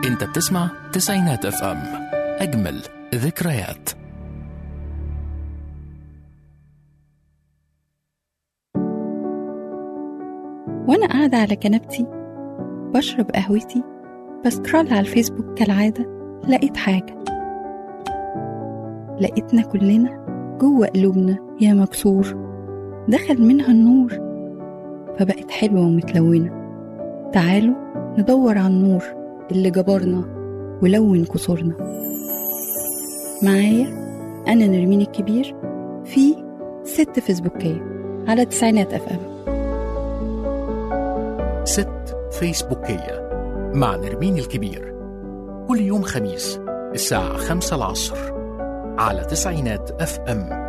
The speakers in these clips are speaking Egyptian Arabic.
انت بتسمع تسعينات اف ام اجمل ذكريات وأنا قاعدة على كنبتي بشرب قهوتي بسكرول على الفيسبوك كالعادة لقيت حاجة لقيتنا كلنا جوه قلوبنا يا مكسور دخل منها النور فبقت حلوة ومتلونة تعالوا ندور على النور اللي جبرنا ولون كسورنا معايا أنا نرمين الكبير في ست فيسبوكية على تسعينات أف أم ست فيسبوكية مع نرمين الكبير كل يوم خميس الساعة خمسة العصر على تسعينات اف ام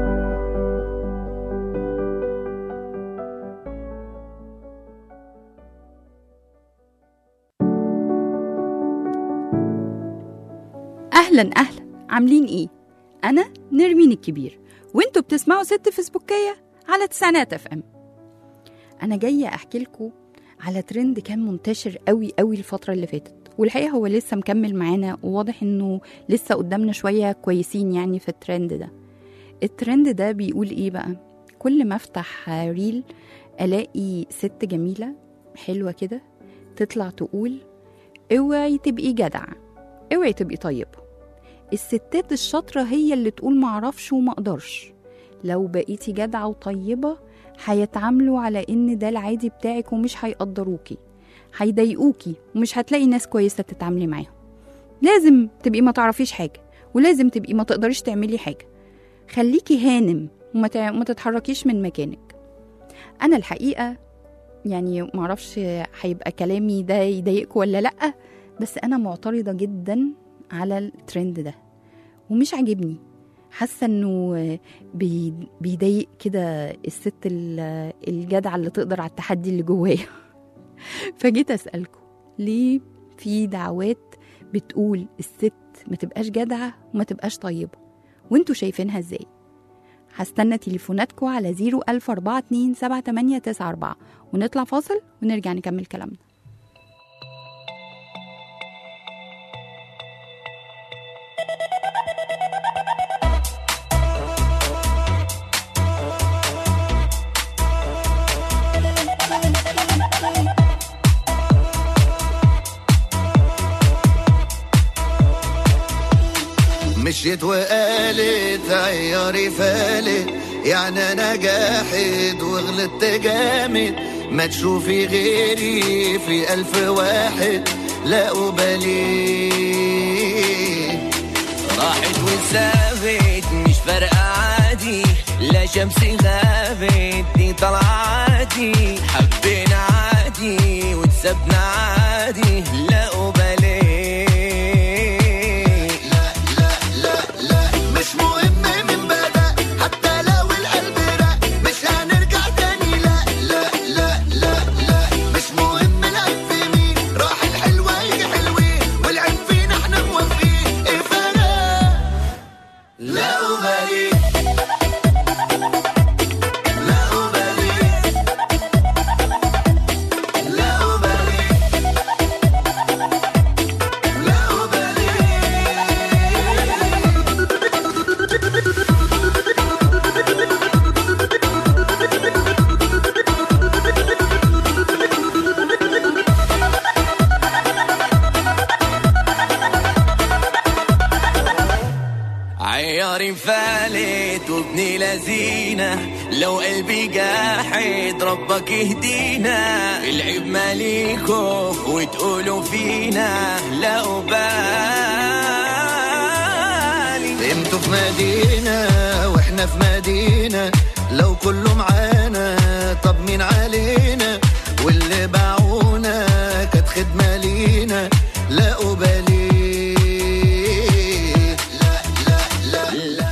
أهلا أهلا عاملين إيه؟ أنا نرمين الكبير وانتوا بتسمعوا ست فيسبوكية على تسعينات اف ام أنا جاية أحكي لكم على ترند كان منتشر قوي قوي الفترة اللي فاتت والحقيقة هو لسه مكمل معانا وواضح إنه لسه قدامنا شوية كويسين يعني في الترند ده الترند ده بيقول إيه بقى؟ كل ما أفتح ريل ألاقي ست جميلة حلوة كده تطلع تقول اوعي تبقي جدعة اوعي تبقي طيبة الستات الشاطرة هي اللي تقول معرفش وما اقدرش لو بقيتي جدعة وطيبة هيتعاملوا على ان ده العادي بتاعك ومش هيقدروكي هيضايقوكي ومش هتلاقي ناس كويسة تتعاملي معاهم لازم تبقي ما تعرفيش حاجة ولازم تبقي ما تقدريش تعملي حاجة خليكي هانم وما تع- ما تتحركيش من مكانك انا الحقيقة يعني معرفش هيبقى كلامي ده يضايقكم ولا لأ بس انا معترضة جدا على الترند ده ومش عاجبني حاسه انه بي- بيضايق كده الست ال- الجدعه اللي تقدر على التحدي اللي جوايا فجيت اسالكم ليه في دعوات بتقول الست ما تبقاش جدعه وما تبقاش طيبه وانتوا شايفينها ازاي هستنى تليفوناتكم على 01042 ونطلع فاصل ونرجع نكمل كلامنا مشيت وقالت عياري فالت يعني انا جاحد وغلطت جامد ما تشوفي غيري في الف واحد لا أبالي راحت وسابت مش فارقة عادي لا شمسي غابت دي طلعاتي حبينا عادي وتسبنا عادي لا أبالي لا لا لا لا مش مهم من بدأ حتى لو القلب رق مش هنرجع تاني لا لا لا لا لا مش مهم العيب في مين راح الحلوة يجي حلوين والعيب فينا احنا موافقين ايه فرق لا أبالي لا أبالي لا أبالي لا أبالي عياري فالت وابني لذينة لو قلبي جاحد ربك يهدينا العيب ماليكو وتقولوا فينا لا أبالي انتوا في مدينة واحنا في مدينة لو كله معانا طب مين علينا واللي باعونا كانت خدمة لينا لا أبالي لا لا لا لا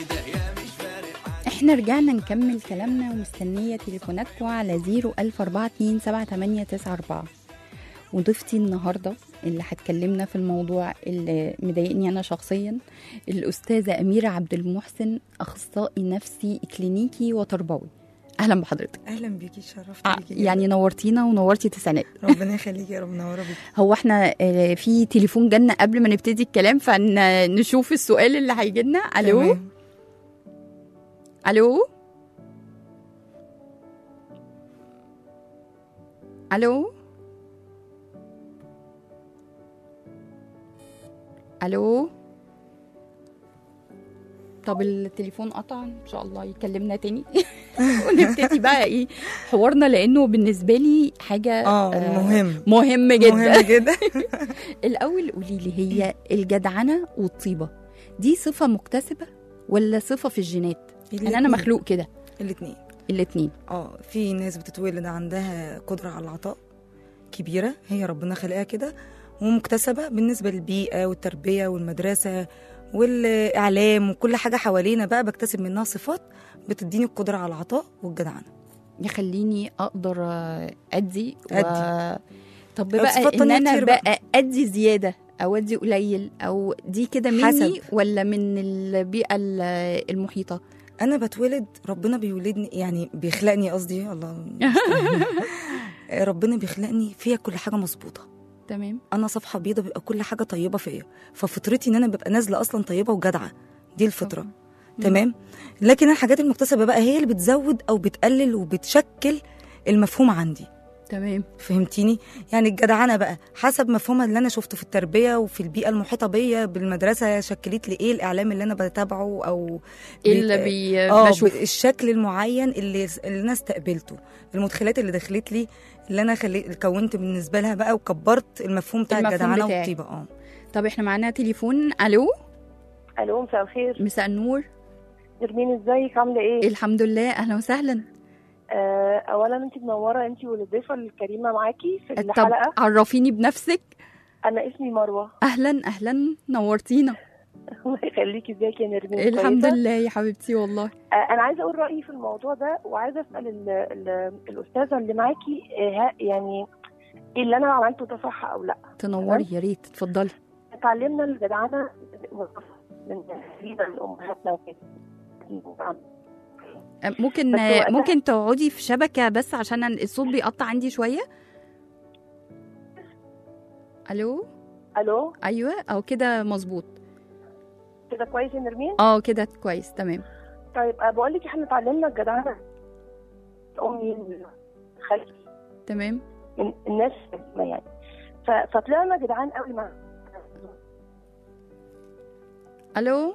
احنا رجعنا نكمل كلامنا ومستنية تليفوناتكم على 010427894 وضيفتي النهاردة اللي هتكلمنا في الموضوع اللي مضايقني أنا شخصيا الأستاذة أميرة عبد المحسن أخصائي نفسي كلينيكي وتربوي اهلا بحضرتك اهلا بيكي شرفت ع- بيكي جداً. يعني نورتينا ونورتي تسعينات ربنا يخليكي يا رب منوره بيكي هو احنا آه، في تليفون جالنا قبل ما نبتدي الكلام فنشوف السؤال اللي هيجي لنا الو تمام. الو الو الو طب التليفون قطع ان شاء الله يكلمنا تاني ونبتدي بقى ايه حوارنا لانه بالنسبه لي حاجه اه مهم مهم جدا مهم جدا الاول قولي لي هي الجدعنه والطيبه دي صفه مكتسبه ولا صفه في الجينات يعني انا مخلوق كده الاثنين الاتنين اه في ناس بتتولد عندها قدره على العطاء كبيره هي ربنا خلقها كده ومكتسبه بالنسبه للبيئه والتربيه والمدرسه والاعلام وكل حاجه حوالينا بقى بكتسب منها صفات بتديني القدره على العطاء والجدعنه يخليني اقدر آه، ادي و... أدي. طب أو بقى صفات ان تانية انا كتير بقى. بقى. ادي زياده او ادي قليل او دي كده مني حسب. ولا من البيئه ال- المحيطه انا بتولد ربنا بيولدني يعني بيخلقني قصدي الله المستعان. ربنا بيخلقني فيها كل حاجه مظبوطه تمام انا صفحه بيضه بيبقى كل حاجه طيبه فيا ففطرتي ان انا ببقى نازله اصلا طيبه وجدعه دي الفطره تمام لكن الحاجات المكتسبه بقى هي اللي بتزود او بتقلل وبتشكل المفهوم عندي تمام فهمتيني يعني الجدعنه بقى حسب مفهومها اللي انا شفته في التربيه وفي البيئه المحيطه بيا بالمدرسه شكلت لي ايه الاعلام اللي انا بتابعه او ايه اللي بي... اه بشوف الشكل المعين اللي اللي انا استقبلته المدخلات اللي دخلت لي اللي انا خلي... كونت بالنسبه لها بقى وكبرت المفهوم بتاع المفهوم الجدعنه بتاعي. والطيبه اه طب احنا معانا تليفون الو الو مساء الخير مساء النور نرمين ازيك عامله ايه الحمد لله اهلا وسهلا آه اولا انت منوره انت والضيفه الكريمه معاكي في طب الحلقه عرفيني بنفسك انا اسمي مروه اهلا اهلا نورتينا الله يخليكي ازيك يا نرمين الحمد كويسة؟ لله يا حبيبتي والله آه انا عايزه اقول رايي في الموضوع ده وعايزه اسال ال ال الاستاذه اللي معاكي آه ها- يعني إيه اللي انا عملته ده صح او لا تنوري يا ريت اتفضلي اتعلمنا الجدعنه من تقريبا امهاتنا وكده ممكن بس وقتها- ممكن تقعدي في شبكه بس عشان أنا الصوت بيقطع عندي شويه الو الو ايوه او كده مظبوط كده كويس يا نرمين اه كده كويس تمام طيب آه بقول لك احنا اتعلمنا الجدعنه امي خالتي تمام من الناس يعني ف- فطلعنا جدعان قوي مع الو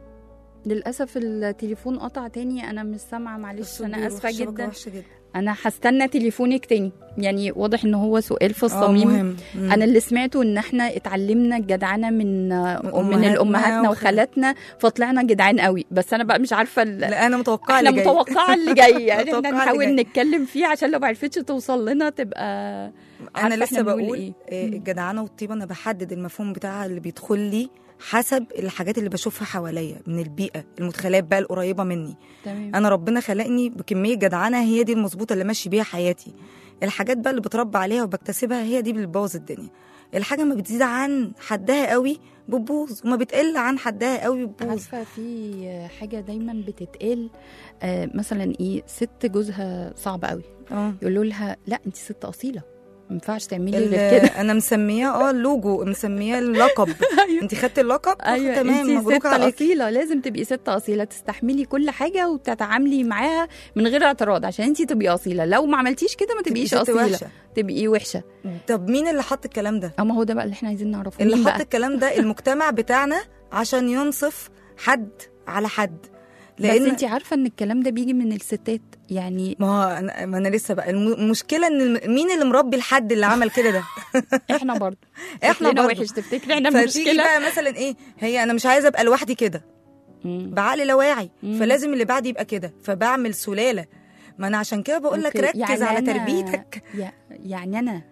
للاسف التليفون قطع تاني انا مش سامعه معلش الصوت انا بيروح، اسفه الشبكة جدا وحشة جدا انا هستنى تليفونك تاني يعني واضح ان هو سؤال في اه الصميم مهم مم. انا اللي سمعته ان احنا اتعلمنا الجدعنه من من أمهاتنا الامهاتنا وخ- وخالاتنا فطلعنا جدعان قوي بس انا بقى مش عارفه ال- لا انا متوقعه احنا اللي جاي. متوقعه اللي جاي يعني احنا متوقعة اللي نحاول جاي. نتكلم فيه عشان لو ما عرفتش توصل لنا تبقى انا عارفة لسه إحنا بنقول بقول إيه. إيه؟ مم. الجدعنه والطيبه انا بحدد المفهوم بتاعها اللي بيدخل لي حسب الحاجات اللي بشوفها حواليا من البيئه المدخلات بقى القريبه مني تمام انا ربنا خلقني بكميه جدعنه هي دي المظبوطه اللي ماشي بيها حياتي الحاجات بقى اللي بتربى عليها وبكتسبها هي دي اللي بتبوظ الدنيا الحاجه ما بتزيد عن حدها قوي بتبوظ وما بتقل عن حدها قوي بتبوظ عارفه في حاجه دايما بتتقال آه، مثلا ايه ست جوزها صعب قوي اه يقولوا لها لا انت ست اصيله ما ينفعش تعملي غير ال- كده انا مسمياه اه اللوجو مسمياه اللقب انت خدتي اللقب ايوه تمام انت مبروك ست عليك اصيله لازم تبقي ست اصيله تستحملي كل حاجه وتتعاملي معاها من غير اعتراض عشان انت تبقي اصيله لو ما عملتيش كده ما تبقيش ست اصيله وحشة. تبقي وحشه طب مين اللي حط الكلام ده اما هو ده بقى اللي احنا عايزين نعرفه اللي مين حط بقى الكلام ده المجتمع بتاعنا عشان ينصف حد على حد بس لان انت عارفه ان الكلام ده بيجي من الستات يعني ما هو أنا ما انا لسه بقى الم- المشكله ان الم- مين اللي مربي الحد اللي عمل كده ده احنا برضه احنا شكلنا برضه وحش تفتكري احنا فتيجي المشكله بقى مثلا ايه هي انا مش عايزه ابقى لوحدي كده مم. بعقل لا واعي مم. فلازم اللي بعدي يبقى كده فبعمل سلاله ما انا عشان كده بقول لك أوكي. ركز يعني على أنا- تربيتك يع- يعني انا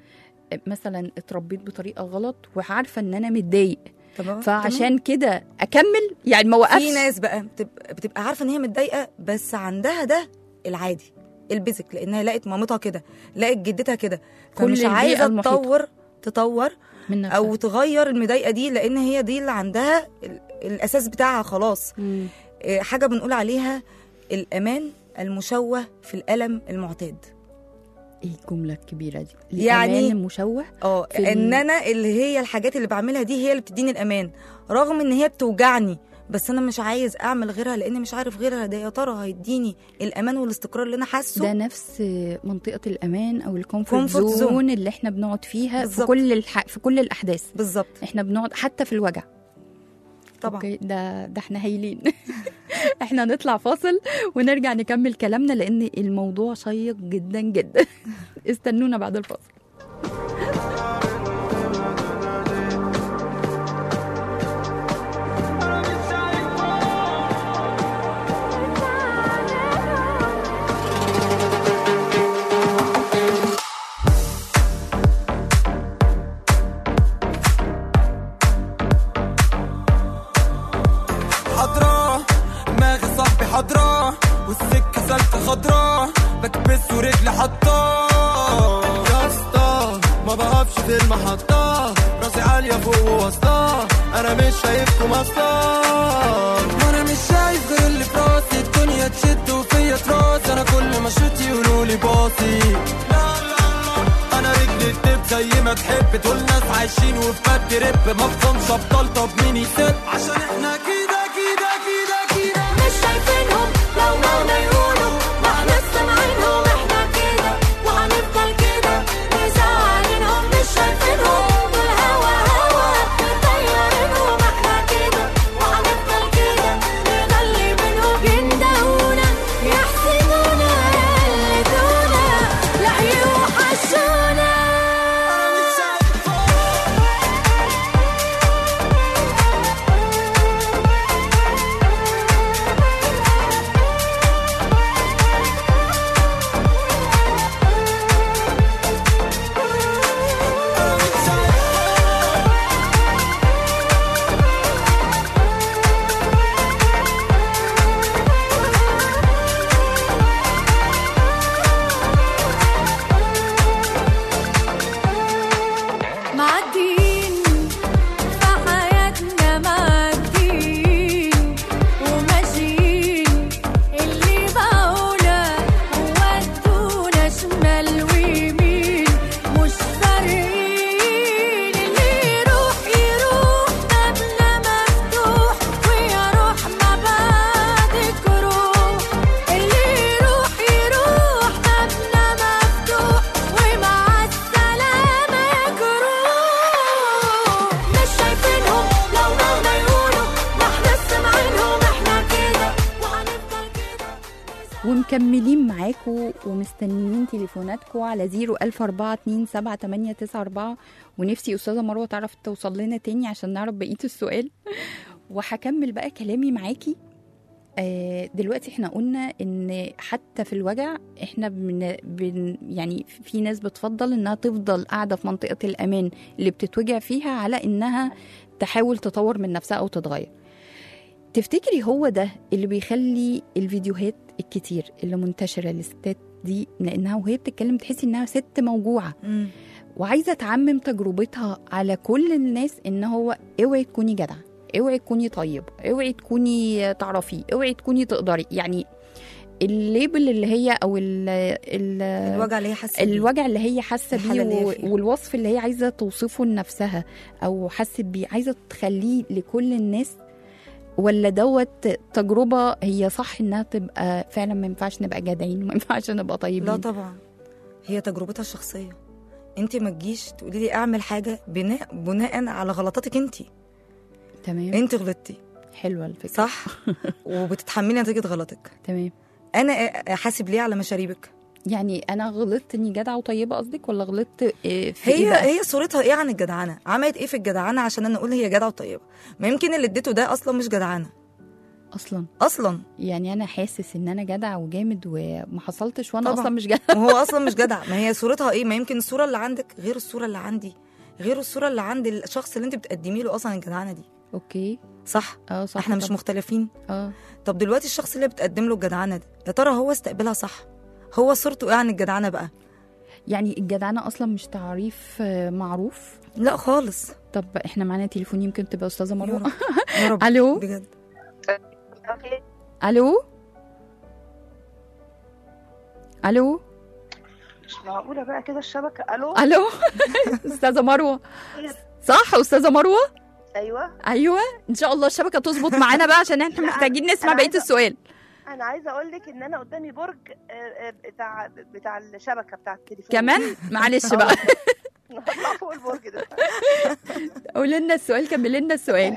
مثلا اتربيت بطريقه غلط وعارفه ان انا متضايق تمام فعشان كده اكمل يعني ما وقفش في ناس بقى بتبقى, بتبقى عارفه ان هي متضايقه بس عندها ده العادي البيزك لانها لقت مامتها كده لقت جدتها كده كل فمش البيئة عايزه المحيطة. تطور تطور من نفسها. او تغير المضايقه دي لان هي دي اللي عندها ال- الاساس بتاعها خلاص مم. إيه، حاجه بنقول عليها الامان المشوه في الالم المعتاد ايه الجمله الكبيره دي يعني- الأمان المشوه اه في ال- ان انا اللي هي الحاجات اللي بعملها دي هي اللي بتديني الامان رغم ان هي بتوجعني بس انا مش عايز اعمل غيرها لاني مش عارف غيرها ده يا ترى هيديني الامان والاستقرار اللي انا ده حاسه نفس منطقه الامان او الكومفورت Comfort زون اللي احنا بنقعد فيها في بالظبط. كل الح... في كل الاحداث بالظبط احنا بنقعد حتى في الوجع طبعا أوكي، ده ده احنا هايلين احنا نطلع فاصل ونرجع نكمل كلامنا لان الموضوع شيق جدا جدا استنونا بعد الفاصل حضراه دماغي صاحبي حضراه والسكة سالكة خضراه بكبس ورجلي حطاه يا اسطى ما بقفش في المحطة راسي عالية فوق ووسطاه انا مش شايفكم اصلا وانا مش شايف غير اللي في راسي الدنيا تشد وفيا تراس انا كل ما شوت يقولوا لي باصي لا لا لا انا رجلي تدب زي ما تحب دول ناس عايشين وفي بد رب ما بفهمش ابطال طب مين يسد عشان احنا كده كده كده كده مش شايفينهم لو مهما يقولوا ما احنا سامعينهم احنا كده وهنفضل كده مزعلينهم مش شايفينهم والهوا هوا مطيرينهم احنا كده وهنفضل كده نغلي منهم يندهونا يحسدونا يقلدونا لا يوحشونا معديين في حياتنا معديين وماشيين اللي باعونا ودونا شمال ويمين مش فارقين اللي يروح يروح قبل مفتوح ويا روح ما بعدك روح اللي يروح يروح قبل مفتوح ومع السلامة يجروح مش شايفينهم لو مهما يقولوا ما احنا سامعينهم احنا كده وهنفضل كده ومكملين معاكم ومستنيين تليفوناتكم على 010427894 ونفسي استاذه مروه تعرف توصل لنا تاني عشان نعرف بقيه السؤال وهكمل بقى كلامي معاكي آه، دلوقتي احنا قلنا ان حتى في الوجع احنا بن بن يعني في ناس بتفضل انها تفضل قاعده في منطقه الامان اللي بتتوجع فيها على انها تحاول تطور من نفسها او تتغير تفتكري هو ده اللي بيخلي الفيديوهات الكتير اللي منتشره للستات دي لانها وهي بتتكلم تحسي انها ست موجوعه مم. وعايزه تعمم تجربتها على كل الناس ان هو اوعي تكوني جدعه اوعي تكوني طيب اوعي تكوني تعرفي اوعي تكوني تقدري يعني الليبل اللي هي او ال ال الوجع اللي هي حاسه بيه. الوجع اللي هي حاسه بيه الحالة اللي هي و- فيها. والوصف اللي هي عايزه توصفه لنفسها او حست بيه عايزه تخليه لكل الناس ولا دوت تجربه هي صح انها تبقى فعلا ما ينفعش نبقى جدعين وما ينفعش نبقى طيبين لا طبعا هي تجربتها الشخصيه انت ما تجيش تقولي لي اعمل حاجه بناء بناء على غلطاتك انت تمام انت غلطتي حلوه الفكره صح وبتتحملي نتيجه غلطك تمام انا احاسب ليه على مشاريبك يعني انا غلطت اني جدعه وطيبه قصدك ولا غلطت إيه في ايه هي بقى؟ هي صورتها ايه عن الجدعنه عملت ايه في الجدعنه عشان انا اقول هي جدعه وطيبه ما يمكن اللي اديته ده اصلا مش جدعنه اصلا اصلا يعني انا حاسس ان انا جدع وجامد وما حصلتش وانا طبعا. اصلا مش جدع وهو اصلا مش جدع ما هي صورتها ايه ما يمكن الصوره اللي عندك غير الصوره اللي عندي غير الصوره اللي عند الشخص اللي انت بتقدمي له اصلا الجدعنه دي اوكي صح اه صح احنا مش طبعا. مختلفين اه طب دلوقتي الشخص اللي بتقدم له الجدعنه دي يا ترى هو استقبلها صح هو صورته ايه عن الجدعنه بقى يعني الجدعنه اصلا مش تعريف آه، معروف لا خالص طب احنا معانا تليفون يمكن تبقى استاذه يا مروه رب يا رب الو بجد الو الو مش معقوله بقى كده الشبكه الو الو استاذه مروه صح استاذه مروه ايوه ايوه ان شاء الله الشبكه تظبط معانا بقى عشان احنا محتاجين نسمع أنا بقيه عايزة- السؤال انا عايزه اقول لك ان انا قدامي برج آه، آه، بتاع بتاع الشبكه بتاع التليفون كمان معلش بقى نطلع فوق البرج ده قولي لنا السؤال كملي لنا السؤال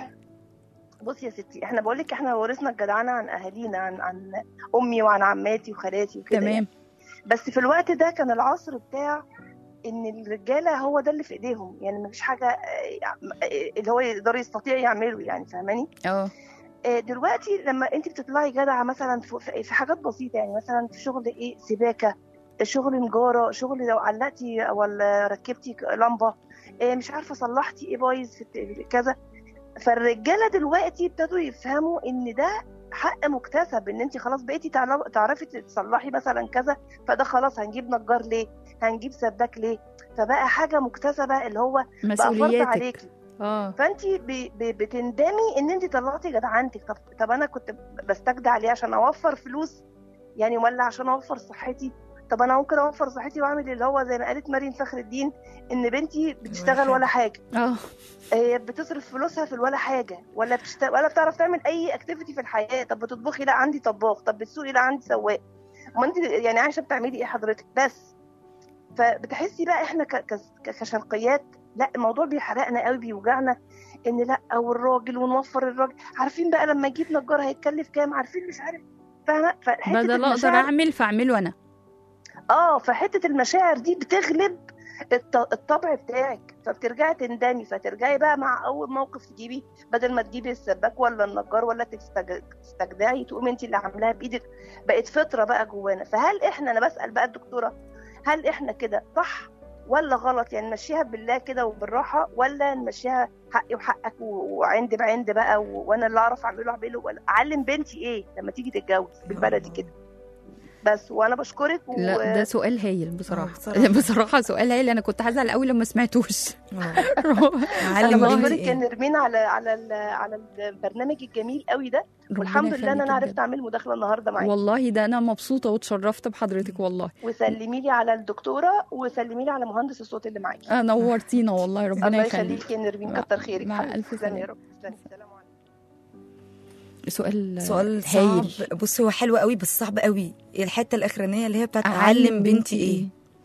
بصي يا ستي احنا بقول لك احنا ورثنا الجدعنه عن اهالينا عن عن امي وعن عماتي وخالاتي وكده تمام يعني. بس في الوقت ده كان العصر بتاع ان الرجاله هو ده اللي في ايديهم يعني مفيش حاجه آه، آه، اللي هو يقدر يستطيع يعمله يعني فاهماني اه آه، دلوقتي لما انت بتطلعي جدعه مثلا في- في في حاجات بسيطه يعني مثلا في شغل ايه سباكه شغل نجاره شغل لو علقتي ولا ركبتي لمبه آه، مش عارفه صلحتي ايه بايظ في الت- كذا فالرجاله دلوقتي ابتدوا يفهموا ان ده حق مكتسب ان انت خلاص بقيتي تعرف- تعرفي تصلحي مثلا كذا فده خلاص هنجيب نجار ليه هنجيب سباك ليه فبقى حاجه مكتسبه اللي هو بقى فرض مسؤولياتك عليكي اه فانت ب- ب- بتندمي ان انت طلعتي جدعنتك طب طب انا كنت بستجدع عليه عشان اوفر فلوس يعني ولا عشان اوفر صحتي طب انا ممكن اوفر صحتي واعمل اللي هو زي ما قالت مريم فخر الدين ان بنتي بتشتغل ولا حاجه اه هي بتصرف فلوسها في ولا حاجه ولا بتشت... ولا بتعرف تعمل اي اكتيفيتي في الحياه طب بتطبخي لا عندي طباخ طب بتسوقي لا عندي سواق ما انت يعني عايشه بتعملي ايه حضرتك بس فبتحسي بقى احنا ك... ك... ك- كشرقيات لا الموضوع بيحرقنا قوي بيوجعنا ان لا او الراجل ونوفر الراجل عارفين بقى لما يجيب نجار هيتكلف كام عارفين مش عارف فاهمه فحته بدل اقدر المشاعر- اعمل فاعمله انا اه فحته المشاعر دي بتغلب الط- الطبع بتاعك فبترجعي تندمي فترجعي بقى مع اول موقف تجيبي بدل ما تجيبي السباك ولا النجار ولا تستج- تستجدعي تقومي انت اللي عاملاها بايدك بقت فطره بقى جوانا فهل احنا انا بسال بقى الدكتوره هل احنا كده صح ولا غلط يعني نمشيها بالله كده وبالراحه ولا نمشيها حقي وحقك و- وعند بعند بقى و- وانا اللي اعرف اعمله اعمله ولا اعلم بنتي ايه لما تيجي تتجوز بالبلدي كده بس وانا بشكرك و... لا ده سؤال هايل بصراحه آه، بصراحة. بصراحه سؤال هايل انا كنت هزعل قوي لما سمعتوش علم والله بنتي بشكرك يا ايه نرمين على على ال- على البرنامج الجميل قوي ده والحمد لله ان انا عرفت اعمل مداخله النهارده معاكي والله ده انا مبسوطه واتشرفت بحضرتك والله وسلمي لي على الدكتوره وسلمي لي على مهندس الصوت اللي معاكي آه نورتينا والله ربنا الله يخليك يخليك يا نرمين مع- كتر خيرك مع حبيبتي. ألف تسلمي سلامة. يا رب تسلمي السلام عليكم سؤال سؤال هايل صعب بص هو حلو قوي بس صعب قوي الحته الاخرانيه اللي هي بتاعت اعلم اعلم بنتي ايه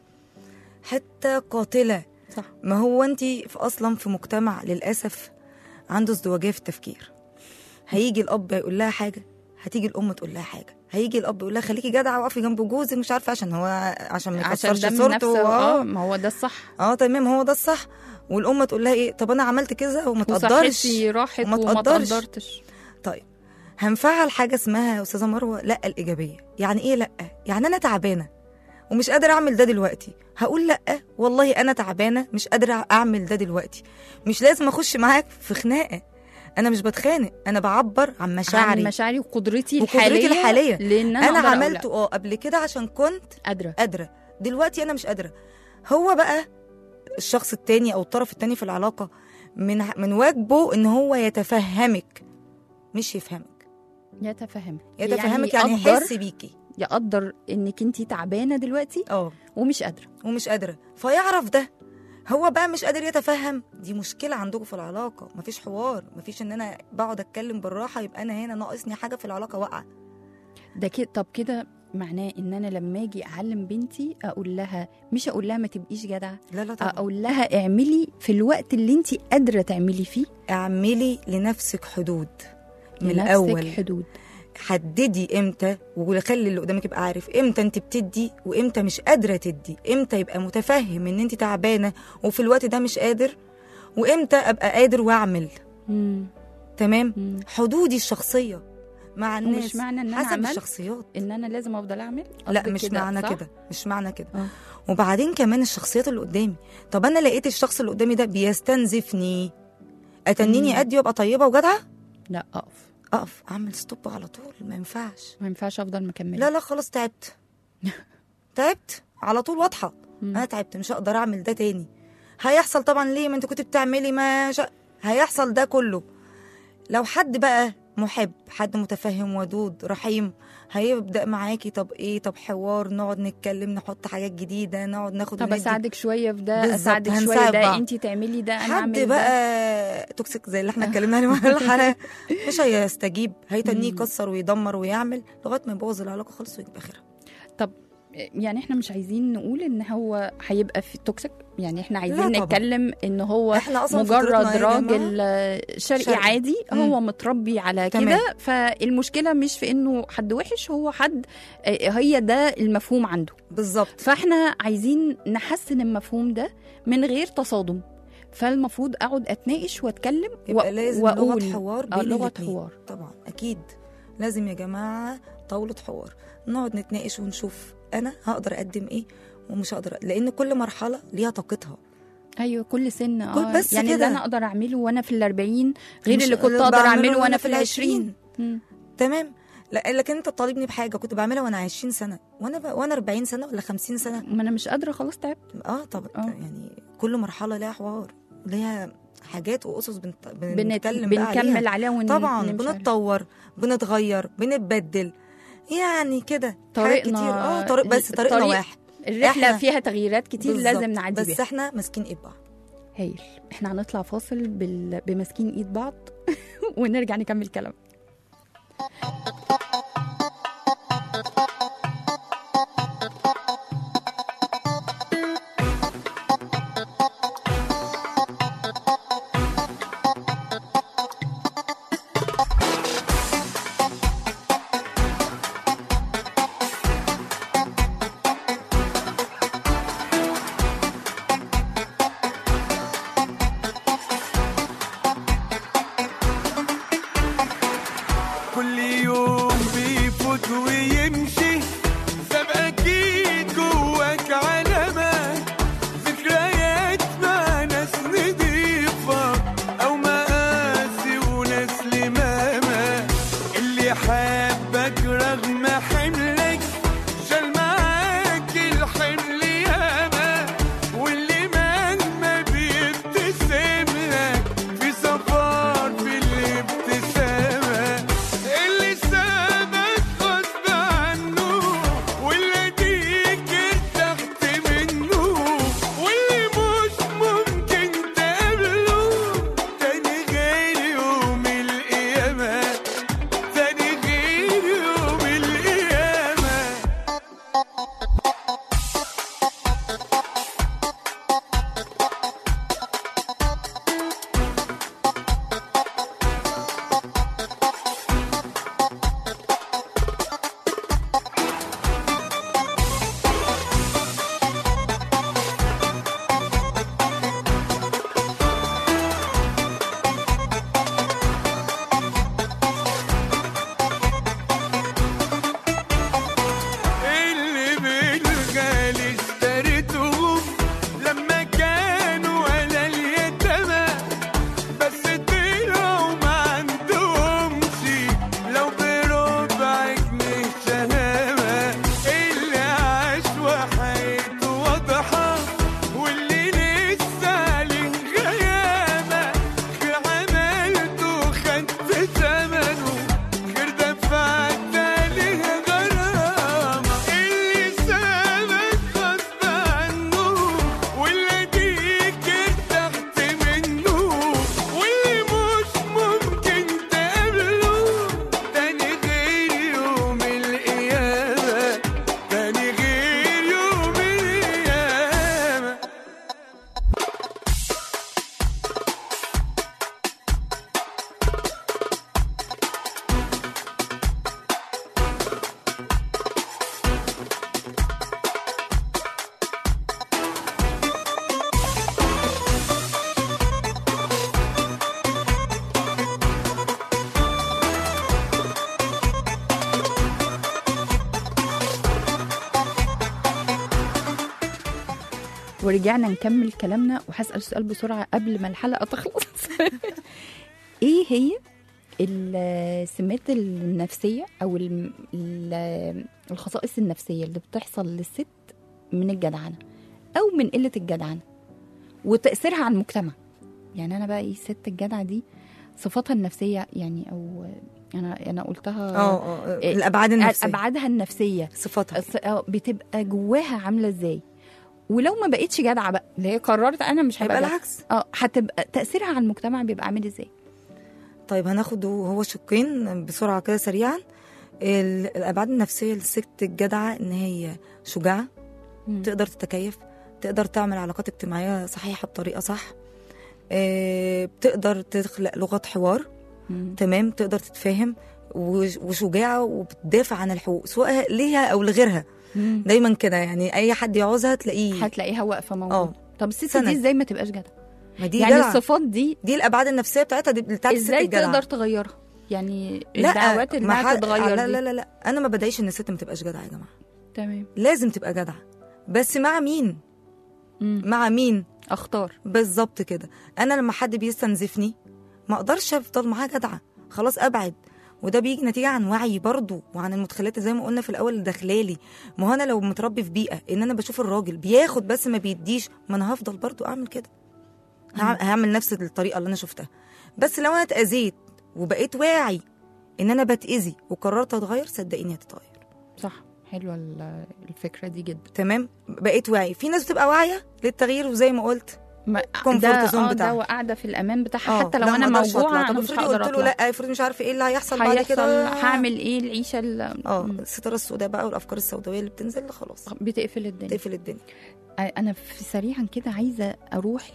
حته قاتله صح ما هو انت في اصلا في مجتمع للاسف عنده ازدواجيه في التفكير هيجي الاب يقول لها حاجه هتيجي الام تقول لها حاجه هيجي الاب يقول لها خليكي جدعه وقفي جنب جوزك مش عارفه عشان هو عشان ما عشان يكسرش ده من صورته نفسه اه اه ما هو ده الصح اه تمام هو ده الصح والام تقول لها ايه طب انا عملت كذا وما تقدرش وصحتي راحت وما وما تقدرش. تقدرتش طيب هنفعل حاجه اسمها يا استاذه مروه لا الايجابيه يعني ايه لا يعني انا تعبانه ومش قادره اعمل ده دلوقتي هقول لا والله انا تعبانه مش قادره اعمل ده دلوقتي مش لازم اخش معاك في خناقه انا مش بتخانق انا بعبر عن مشاعري عن مشاعري وقدرتي وقدرتي الحاليه الحالية. لان انا, انا أقدر أقول لأ. عملته اه قبل كده عشان كنت قادره قادره دلوقتي انا مش قادره هو بقى الشخص التاني او الطرف التاني في العلاقه من من واجبه ان هو يتفهمك مش يفهمك يتفهمك يتفهمك يعني, يقدر- يحس بيكي يقدر انك انت تعبانه دلوقتي اه ومش قادره ومش قادره فيعرف ده هو بقى مش قادر يتفهم دي مشكله عندكم في العلاقه مفيش حوار مفيش ان انا بقعد اتكلم بالراحه يبقى انا هنا ناقصني حاجه في العلاقه واقعه ده كده طب كده معناه ان انا لما اجي اعلم بنتي اقول لها مش اقول لها ما تبقيش جدعه لا لا طبعا اقول لها اعملي في الوقت اللي انت قادره تعملي فيه اعملي لنفسك حدود من لنفسك الاول حدود حددي امتى وخلي اللي قدامك يبقى عارف امتى انت بتدي وامتى مش قادره تدي امتى يبقى متفهم ان انت تعبانه وفي الوقت ده مش قادر وامتى ابقى قادر واعمل مم. تمام مم. حدودي الشخصيه مع الناس ومش معنى ان انا حسب عملت الشخصيات ان انا لازم افضل اعمل لا قصدك مش معنى صح؟ كده مش معنى كده آه. وبعدين كمان الشخصيات اللي قدامي طب انا لقيت الشخص اللي قدامي ده بيستنزفني اتنيني مم. ادي وابقى طيبه وجدعه لا اقف اقف اعمل ستوب على طول ما ينفعش ما ينفعش افضل مكمله لا لا خلاص تعبت تعبت على طول واضحه مم. انا تعبت مش هقدر اعمل ده تاني هيحصل طبعا ليه ما انت كنت بتعملي ما شا... هيحصل ده كله لو حد بقى محب حد متفهم ودود رحيم هيبدا معاكي طب ايه طب حوار نقعد نتكلم نحط حاجات جديده نقعد ناخد طب وندي. اساعدك شويه في ده بالظبط، اساعدك شويه هنساعد ده بعض. انت تعملي ده انا حد اعمل ده بقى توكسيك زي اللي احنا اتكلمنا عليه في الحلقه مش هيستجيب هيتنيه يكسر ويدمر ويعمل لغايه ما يبوظ العلاقه خالص ويجيب اخرها طب يعني احنا مش عايزين نقول ان هو هيبقى في توكسيك يعني احنا عايزين طبعا. نتكلم ان هو احنا اصلا مجرد فطرتنا يا راجل جماعة آه، شرقي, شرقي. عادي مم. هو متربي على تمام. كده فالمشكله مش في انه حد وحش هو حد آه، هي ده المفهوم عنده بالظبط فاحنا عايزين نحسن المفهوم ده من غير تصادم فالمفروض اقعد اتناقش واتكلم يبقى و- لازم واقول لغه حوار آه، بين لغه الاتنين. حوار طبعا اكيد لازم يا جماعه طاوله حوار نقعد نتناقش ونشوف انا هقدر اقدم ايه ومش هقدر لان كل مرحله ليها طاقتها ايوه كل سن اه كل- بس يعني كده. اللي انا اقدر اعمله وانا في الأربعين غير مش اللي كنت اللي اقدر بعمله اعمله وأنا وانا في في العشرين مم. تمام لا لكن انت طالبني بحاجه كنت بعملها وانا 20 سنه وانا ب... وانا 40 سنه ولا 50 سنه ما انا مش قادره خلاص تعبت اه طب آه. يعني كل مرحله ليها حوار ليها حاجات واسس بنت... بنت... بنتكلم بقى عليها. بنكمل عليها ون... طبعا نمشي عليها. بنتطور بنتغير بنتبدل يعني كده حاجات طريقنا- كتير اه طريق بس طريقنا الطريق- واحد الرحله إحنا- فيها تغييرات كتير بالظبط. لازم نعدي بس بيها احنا ماسكين ايد بعض هايل احنا هنطلع فاصل بال... بماسكين ايد بعض ونرجع نكمل كلام كل يوم بيفوت ويمشي ساب اكيد جواك علامات ذكريات مع ناس نضيفة او مقاسي وناس لمامة اللي حبك رغم حملك شال معاك الحمل ياما واللي مهما بيبتسم لك في سفر في الابتسامة اللي سابك غصب عنه واللي ديك ارتحت منه واللي مش ممكن تقابله تاني غير يوم القيامة تاني غير يوم القيامة اللي بالغالي اشتريتهم لما كانوا ولا اليتامى بس طلعوا ما عندهمش لو بربع جنيه شهامة اللي عاش وحياته واضحة واللي لسه عليه غيامة غير عملته خدت ثمنه غير دفعت عليه غرامة اللي سابك غصب عنه واللي ديك ارتحت منه واللي مش ممكن تقابله تاني غير يوم القيامة تاني غير يوم القيامة ورجعنا نكمل كلامنا وهسأل سؤال بسرعة قبل ما الحلقة تخلص ايه هي السمات النفسية او الم- ال- الخصائص النفسية اللي بتحصل للست من الجدعنة او من قلة الجدعنة وتأثيرها على المجتمع يعني انا بقى ايه الست الجدعة دي صفاتها النفسية يعني او انا انا قلتها اه اه إيه، الابعاد النفسيه ابعادها النفسيه صفاتها الص- آه، بتبقى جواها عامله ازاي ولو ما بقتش جدعه بقى اللي هي قررت انا مش هيبقى هبقى جدعة. العكس اه هتبقى تاثيرها على المجتمع بيبقى عامل ازاي طيب هناخد هو شقين بسرعه كده سريعا ال- الابعاد النفسيه للست الجدعه ان هي شجاعه مم. تقدر تتكيف تقدر تعمل علاقات اجتماعيه صحيحه بطريقه صح آه، بتقدر تخلق لغه حوار مم. تمام تقدر تتفاهم وش- وشجاعه وبتدافع عن الحقوق سواء ليها او لغيرها مم. دايما كده يعني اي حد يعوزها تلاقيه هتلاقيها واقفه موجوده اه طب الست سند. دي ازاي ما تبقاش جدعه ما دي يعني جدعة. الصفات دي دي الابعاد النفسيه بتاعتها دي بتاعت الست ازاي الجدعة. تقدر تغيرها يعني لا الدعوات ما انها حد- تتغير لا دي. لا لا لا انا ما بدعيش ان الست ما تبقاش جدعه يا جماعه تمام لازم تبقى جدعه بس مع مين مم. مع مين اختار بالظبط كده انا لما حد بيستنزفني ما اقدرش افضل معاه جدعه خلاص ابعد وده بيجي نتيجه عن وعي برضو وعن المدخلات زي ما قلنا في الاول اللي داخلالي ما هو انا لو متربي في بيئه ان انا بشوف الراجل بياخد بس ما بيديش ما انا هفضل برضو اعمل كده هع- هعمل نفس الطريقه اللي انا شفتها بس لو انا اتاذيت وبقيت واعي ان انا بتاذي وقررت اتغير صدقيني هتتغير صح حلوه ال- الفكره دي جدا تمام بقيت واعي في ناس بتبقى واعيه للتغيير وزي ما قلت ما comfort ده zone اه بتاعها. ده قاعده في الامان بتاعها آه، حتى لو لا، انا ما أقدرش موجوعه أطلع. انا طب مش افرضي هقدر قلت له اطلع لا افرضي مش عارفه ايه اللي هيحصل بعد هيحصل كده هعمل ايه العيشه ال- اه مم. الستاره السوداء بقى والافكار السوداويه اللي بتنزل خلاص بتقفل الدنيا تقفل الدنيا انا في سريعا كده عايزه اروح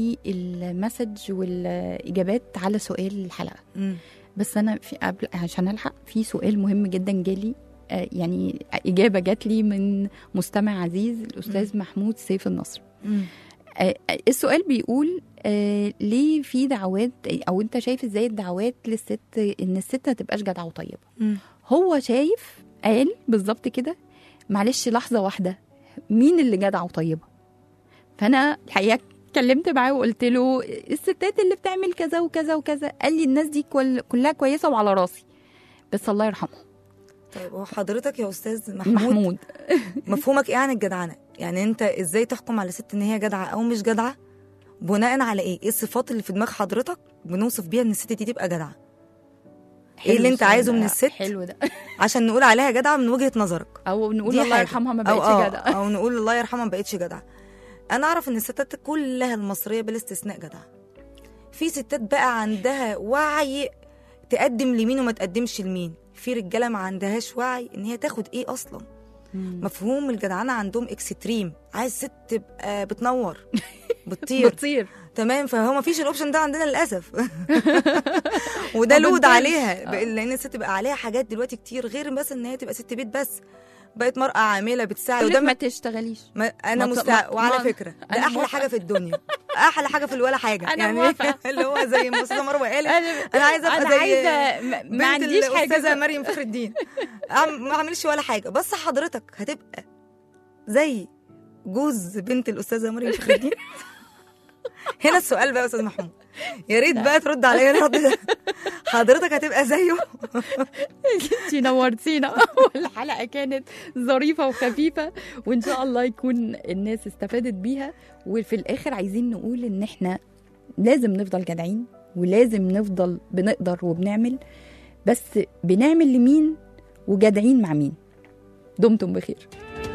للمسج والاجابات على سؤال الحلقه مم. بس انا في قبل عشان الحق في سؤال مهم جدا جالي آه، يعني اجابه جات لي من مستمع عزيز الاستاذ محمود سيف النصر مم. آه، آه، السؤال بيقول آه، ليه في دعوات او انت شايف ازاي الدعوات للست ان الست ما تبقاش جدعه وطيبه مم. هو شايف قال بالظبط كده معلش لحظه واحده مين اللي جدعه وطيبه فانا الحقيقه اتكلمت معاه وقلت له الستات اللي بتعمل كذا وكذا وكذا قال لي الناس دي كل كلها كويسه وعلى راسي بس الله يرحمه طيب هو حضرتك يا استاذ محمود, محمود مفهومك ايه عن الجدعنه يعني انت ازاي تحكم على ست ان هي جدعه او مش جدعه بناء على ايه ايه الصفات اللي في دماغ حضرتك بنوصف بيها ان الست دي تبقى جدعه ايه اللي انت السؤال عايزه ده. من الست؟ حلو ده عشان نقول عليها جدعه من وجهه نظرك او نقول دي الله حاجة. يرحمها ما أو بقتش آه، جدعه او نقول الله يرحمها ما بقتش جدعه انا اعرف ان الستات كلها المصريه بلا استثناء جدعه في ستات بقى عندها وعي تقدم لمين وما تقدمش لمين في رجاله ما عندهاش وعي ان هي تاخد ايه اصلا مفهوم الجدعنه عندهم اكستريم عايز ست تبقى بتنور بتطير بتطير تمام فهو ما فيش الاوبشن ده عندنا للاسف وده ما لود بنطيرش. عليها آه. بقى- لان الست تبقى عليها حاجات دلوقتي كتير غير بس ان هي تبقى ست بيت بس بقت مرأة عاملة بتساعد وده وده ما ما تشتغليش ما انا ما ت- مستع... ما- وعلى ما- فكره ده أنا احلى موافقة. حاجه في الدنيا احلى حاجه في الولا حاجه أنا يعني موافقة. اللي هو زي ما استاذه مروه قالت انا انا عايزه ابقى انا زي عايزه ما- ما بنت عنديش الاستاذه حاجه مريم فخر الدين أعم- ما اعملش ولا حاجه بس حضرتك هتبقى زي جوز بنت الاستاذه مريم فخر الدين هنا السؤال بقى يا استاذ محمود يا ريت بقى ترد عليا الرد ده حضرتك هتبقى زيه انتي نورتينا والحلقه كانت ظريفه وخفيفه وان شاء الله يكون الناس استفادت بيها وفي الاخر عايزين نقول ان احنا لازم نفضل جدعين ولازم نفضل بنقدر وبنعمل بس بنعمل لمين وجدعين مع مين دمتم بخير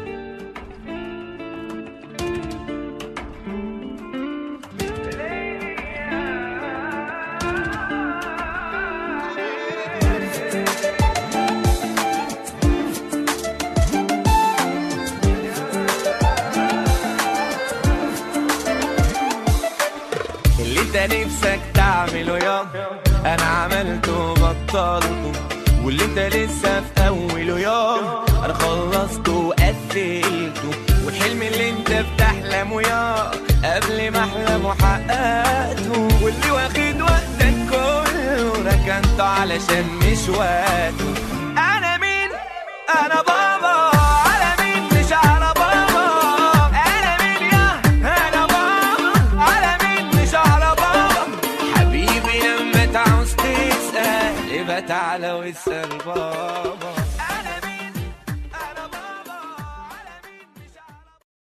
اللي انت نفسك تعمله يابا انا عملته وبطلته واللي انت لسه في اوله يابا انا خلصته وقفلته والحلم اللي انت بتحلمه يا قبل ما احلمه حققته واللي واخد وقتك كله ركنته علشان مش وقته انا مين انا بابا على مين مش على بابا انا مين يا انا بابا على مين مش على بابا حبيبي لما تعوز تسأل يبقى تعالى واسأل بابا